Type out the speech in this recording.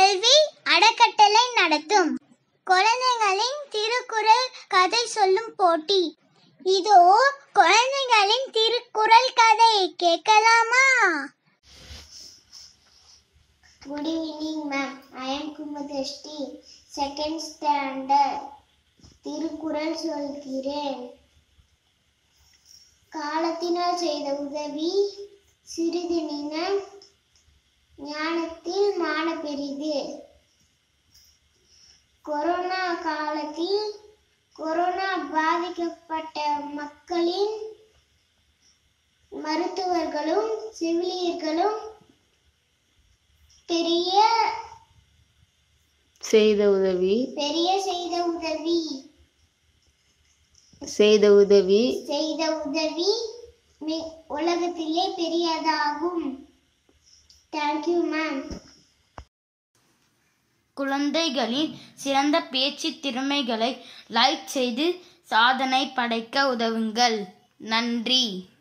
கல்வி அறக்கட்டளை நடத்தும் குழந்தைகளின் திருக்குறள் கதை சொல்லும் போட்டி இதோ குழந்தைகளின் திருக்குறள் கதை கேட்கலாமா Good evening, ma'am. I am Kumadashti, second standard. Thirukkural சொல்கிறேன் காலத்தினால் செய்த உதவி சிறிது நின ஞானத்தில் மான பெரிது கொரோனா காலத்தில் கொரோனா பாதிக்கப்பட்ட மக்களின் மருத்துவர்களும் செவிலியர்களும் பெரிய செய்த உதவி பெரிய செய்த உதவி செய்த உதவி செய்த உதவி மி- உலகத்திலே பெரியதாகும் தேங்க்யூ மேம் குழந்தைகளின் சிறந்த பேச்சு திறமைகளை லைக் செய்து சாதனை படைக்க உதவுங்கள் நன்றி